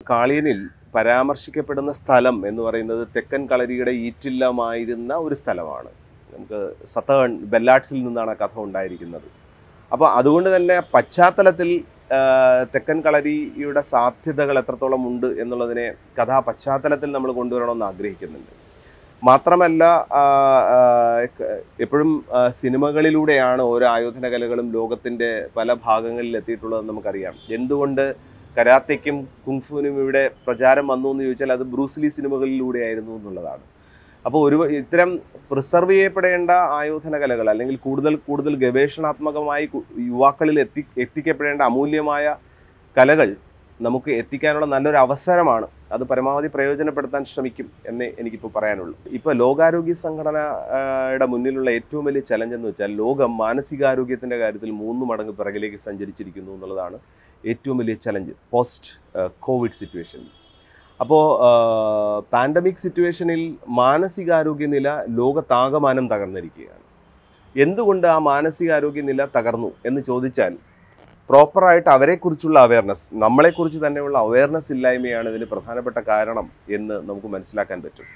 കാളിയനിൽ പരാമർശിക്കപ്പെടുന്ന സ്ഥലം എന്ന് പറയുന്നത് തെക്കൻ കളരിയുടെ ഈറ്റില്ലമായിരുന്ന ഒരു സ്ഥലമാണ് നമുക്ക് സതേൺ ബെല്ലാട്സിൽ നിന്നാണ് ആ കഥ ഉണ്ടായിരിക്കുന്നത് അപ്പോൾ അതുകൊണ്ട് തന്നെ പശ്ചാത്തലത്തിൽ ആ, തെക്കൻ കളരിയുടെ സാധ്യതകൾ എത്രത്തോളം ഉണ്ട് എന്നുള്ളതിനെ കഥാ പശ്ചാത്തലത്തിൽ നമ്മൾ കൊണ്ടുവരണമെന്ന് ആഗ്രഹിക്കുന്നുണ്ട് മാത്രമല്ല ആ, ആ, ക- എപ്പോഴും ആ, സിനിമകളിലൂടെയാണ് ഓരോ ആയോധന കലകളും ലോകത്തിൻ്റെ പല ഭാഗങ്ങളിൽ എത്തിയിട്ടുള്ളതെന്ന് നമുക്കറിയാം എന്തുകൊണ്ട് കരാത്തയ്ക്കും കുങ്ഫുവിനും ഇവിടെ പ്രചാരം വന്നു എന്ന് ചോദിച്ചാൽ അത് ബ്രൂസ്ലി സിനിമകളിലൂടെയായിരുന്നു എന്നുള്ളതാണ് അപ്പോൾ ഒരു ഇത്തരം പ്രിസർവ് ചെയ്യപ്പെടേണ്ട ആയോധന കലകൾ അല്ലെങ്കിൽ കൂടുതൽ കൂടുതൽ ഗവേഷണാത്മകമായി കു- യുവാക്കളിൽ എത്തി എത്തിക്കപ്പെടേണ്ട അമൂല്യമായ കലകൾ നമുക്ക് എത്തിക്കാനുള്ള നല്ലൊരു അവസരമാണ് അത് പരമാവധി പ്രയോജനപ്പെടുത്താൻ ശ്രമിക്കും എന്നേ എനിക്കിപ്പോൾ പറയാനുള്ളൂ ഇപ്പോൾ ലോകാരോഗ്യ സംഘടനയുടെ മുന്നിലുള്ള ഏറ്റവും വലിയ ചലഞ്ച് എന്ന് വെച്ചാൽ ലോകം മാനസികാരോഗ്യത്തിൻ്റെ കാര്യത്തിൽ മൂന്ന് മടങ്ങ് പിറകിലേക്ക് സഞ്ചരിച്ചിരിക്കുന്നു എന്നുള്ളതാണ് ഏറ്റവും വലിയ ചലഞ്ച് പോസ്റ്റ് കോവിഡ് സിറ്റുവേഷൻ അപ്പോൾ പാൻഡമിക് സിറ്റുവേഷനിൽ മാനസികാരോഗ്യ നില ലോകത്താകമാനം തകർന്നിരിക്കുകയാണ് എന്തുകൊണ്ട് ആ മാനസികാരോഗ്യ നില തകർന്നു എന്ന് ചോദിച്ചാൽ പ്രോപ്പറായിട്ട് അവരെക്കുറിച്ചുള്ള അവയർനെസ് നമ്മളെക്കുറിച്ച് തന്നെയുള്ള അവയർനെസ് ഇല്ലായ്മയാണ് ഇതിന് പ്രധാനപ്പെട്ട കാരണം എന്ന് നമുക്ക് മനസ്സിലാക്കാൻ പറ്റും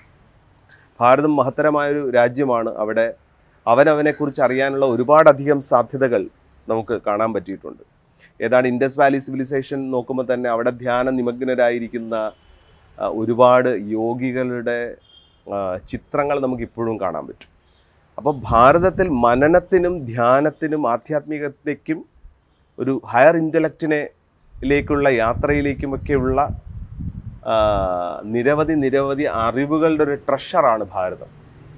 ഭാരതം മഹത്തരമായൊരു രാജ്യമാണ് അവിടെ അവനവനെക്കുറിച്ച് അറിയാനുള്ള ഒരുപാടധികം സാധ്യതകൾ നമുക്ക് കാണാൻ പറ്റിയിട്ടുണ്ട് ഏതാണ് ഇൻഡസ് വാലി സിവിലൈസേഷൻ നോക്കുമ്പോൾ തന്നെ അവിടെ ധ്യാന നിമഗ്നരായിരിക്കുന്ന ആ, ഒരുപാട് യോഗികളുടെ ആ, ചിത്രങ്ങൾ നമുക്ക് ഇപ്പോഴും കാണാൻ പറ്റും അപ്പോൾ ഭാരതത്തിൽ മനനത്തിനും ധ്യാനത്തിനും ആധ്യാത്മികതയ്ക്കും ഒരു ഹയർ ഇൻ്റലക്റ്റിനെ ലേക്കുള്ള യാത്രയിലേക്കുമൊക്കെയുള്ള ആ, നിരവധി നിരവധി അറിവുകളുടെ ഒരു ട്രഷറാണ് ഭാരതം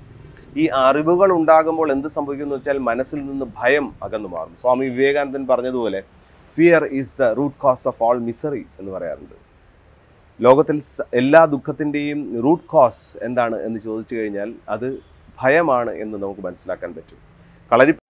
ഈ അറിവുകൾ ഉണ്ടാകുമ്പോൾ എന്ത് സംഭവിക്കുന്നു വെച്ചാൽ മനസ്സിൽ നിന്ന് ഭയം അകന്നു മാറും സ്വാമി വിവേകാനന്ദൻ പറഞ്ഞതുപോലെ fear is the root cause of all misery എന്ന് പറയാറുണ്ട് ലോകത്തിൽ സ- എല്ലാ ദുഃഖത്തിൻ്റെയും റൂട്ട് കോസ് എന്താണ് എന്ന് ചോദിച്ചു കഴിഞ്ഞാൽ അത് ഭയമാണ് എന്ന് നമുക്ക് മനസ്സിലാക്കാൻ പറ്റും കളരി